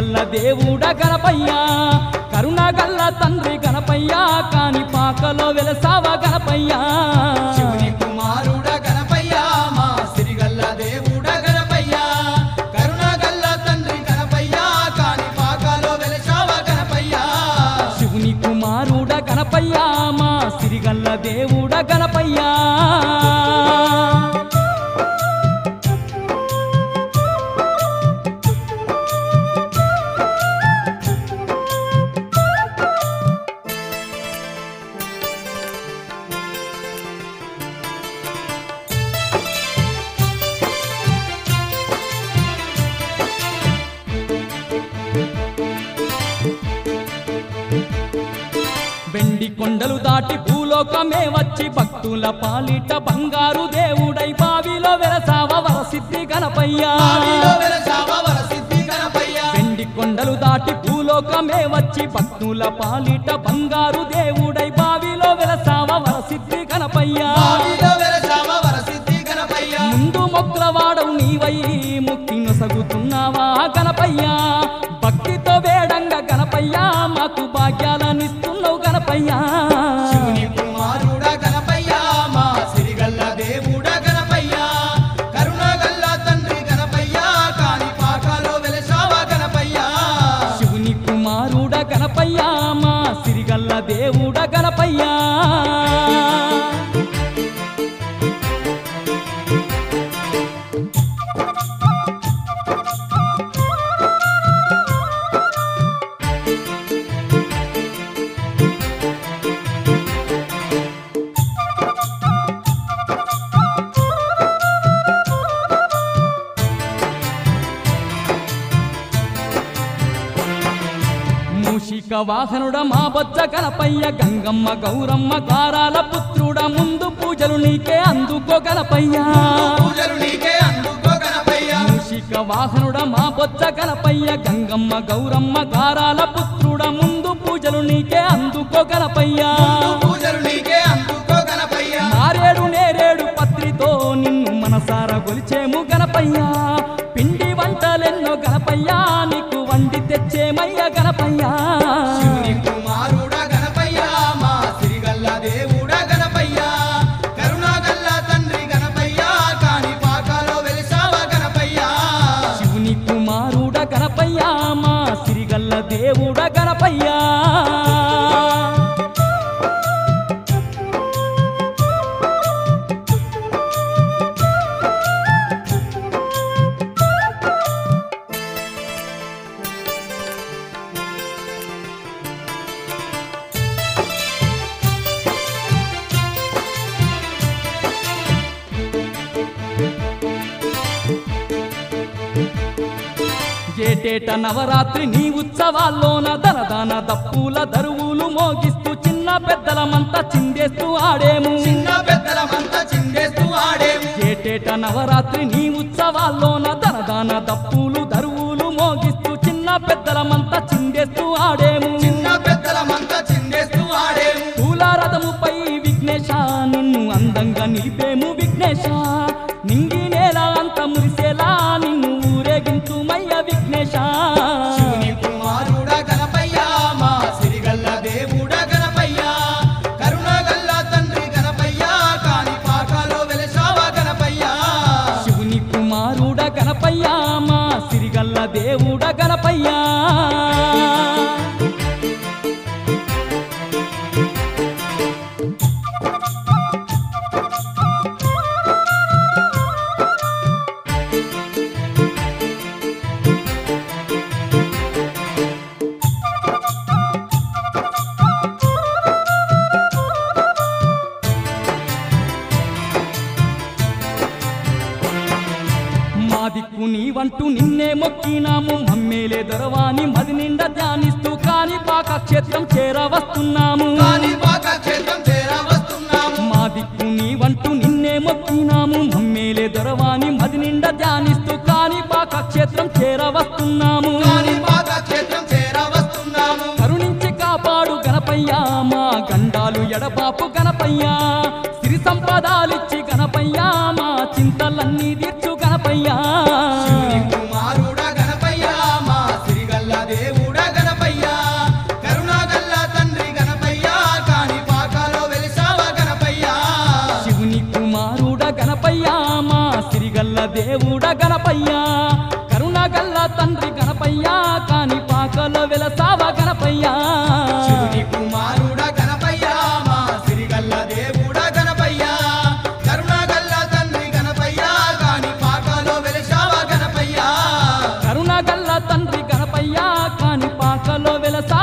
సిరిగల్ల దేవుడ గణపయ్య కరుణగల్ల తండ్రి గణపయ్య కాని పాకలో వెలసావ గణపయ్య శివుని కుమారుడ గణపయ్య మా సిరిగల్ల దేవుడ గణపయ్య కరుణగల్ల తండ్రి గణపయ్య కాని పాకాలో వెలసావ గణపయ్య శివుని కుమారుడ గణపయ్య మా సిరిగల్ల దేవుడ గణపయ్య వెండి కొండలు దాటి భూలోకమే వచ్చి భక్తుల పాలిట బంగారు దేవుడై బావిలో వెలసావ వరసిద్ధి గణపయ్య బావిలో వెలసావ వరసిద్ధి గణపయ్య వెండి కొండలు దాటి భూలోకమే వచ్చి భక్తుల పాలిట బంగారు దేవుడై బావిలో వెలసావ వరసిద్ధి గణపయ్య బావిలో వెలసావ వరసిద్ధి గణపయ్య ముందు మొక్కుల వాడవు నీవై ముక్తి నొసగుతున్నావా గణపయ్య భక్తితో వేడంగా గణపయ్య మాకు భాగ్యాలనిస్తున్నావు గణపయ్య శివుని కుమారుడ గణపయ్య మా సిరిగల్ల దేవుడ గణపయ్య కరుణగల్ల తండ్రి గణపయ్య కాని పాకాలో వెలసావ గణపయ్య శివుని కుమారుడ గణపయ్య మా సిరిగల్ల దేవుడ గణపయ్య మూషిక వాహనుడ మా బొజ్జ గణపయ్య గంగమ్మ గౌరమ్మ గారాల పుత్రుడ ముందు పూజలు నీకే అందుకో గణపయ్య పూజలు నీకే అందుకో గణపయ్య మూషిక వాహనుడ మా బొజ్జ గణపయ్య గంగమ్మ గౌరమ్మ గారాల పుత్రుడ ముందు పూజలు నీకే అందుకో గణపయ్య పూజలు నీకే అందుకో గణపయ్య మారేడు నేరేడు పత్రితో నిన్ను మనసారా గొలిచేము గణపయ్య పిండి వంటలెన్నో గణపయ్య నీకు వండి తెచ్చేమయ్య గణపయ్య శివుని కుమారుడ గణపయ్య మా సిరిగల్ల దేవుడ గణపయ్య కరుణగల్ల తండ్రి గణపయ్య కాని పాకాలో వెలిసావ గణపయ్య శివుని కుమారుడ గణపయ్య మా సిరిగల్ల దేవుడ గణపయ్య ఏటేట నవరాత్రి నీ ఉత్సవాల్లోన దనదాన దప్పుల దరువులు మోగిస్తూ చిన్న పెద్దలమంతా చిందేస్తూ ఆడేము చిన్న పెద్దలమంతా చిందేస్తూ ఆడేము ఏటేట నవరాత్రి నీ ఉత్సవాల్లోన దనదాన దప్పులు దరువులు మోగిస్తూ చిన్న పెద్దలమంతా చిందేస్తూ ఆడేము చిన్న పెద్దలమంతా చిందేస్తూ ఆడేము పూలారథముపై విఘ్నేశ నిన్ను అందంగా నిలిపేము విఘ్నేశ నింగి నేల అంత మురిసేలా నిన్ను ఊరేగించుమయ్య విఘ్నేశ శివుని కుమారుడ గణపయ్య మా సిరిగల్ల దేవుడ గణపయ్య కరుణగల్ల తండ్రి గణపయ్య కాని పాకాలో వెలసావ గణపయ్య శివుని కుమారుడ గణపయ్య మా సిరిగల్ల దేవుడ గణపయ్య మా దిక్కు నీవంటూ నిన్నే మొక్కినాము మమ్మేలే దొరవాని మది నిండా ధ్యానిస్తూ కాని పాక క్షేత్రం చేరవస్తున్నాము కాని పాక క్షేత్రం చేర వస్తున్నాము మా దిక్కు నీవంటూ నిన్నే మొక్కినాము మమ్మేలే దొరవాని మది నిండా ధ్యానిస్తూ కాని పాక క్షేత్రం చేరవస్తున్నాము కాని పాక క్షేత్రం చేర వస్తున్నాము కరుణించి కాపాడు గణపయ్య మా గండాలు ఎడబాపు గణపయ్య సిరి సంపదాలిచ్చి గణపయ్య మా చింతలన్నీ తీర్చు గణపయ్య శివుని కుమారుడ గణపయ్య మా సిరిగల్ల వెలసావ గణపయ్యా శివుని కుమారుడ గణపయ్య మా సిరిగల్ల దేవుడ గణపయ్య కరుణగల్ల తండ్రి గణపయ్య కాని పాకలో వెలిశావ గణపయ్య కరుణగల్ల తండ్రి గణపయ్యా కాని పాకలో వెలసావ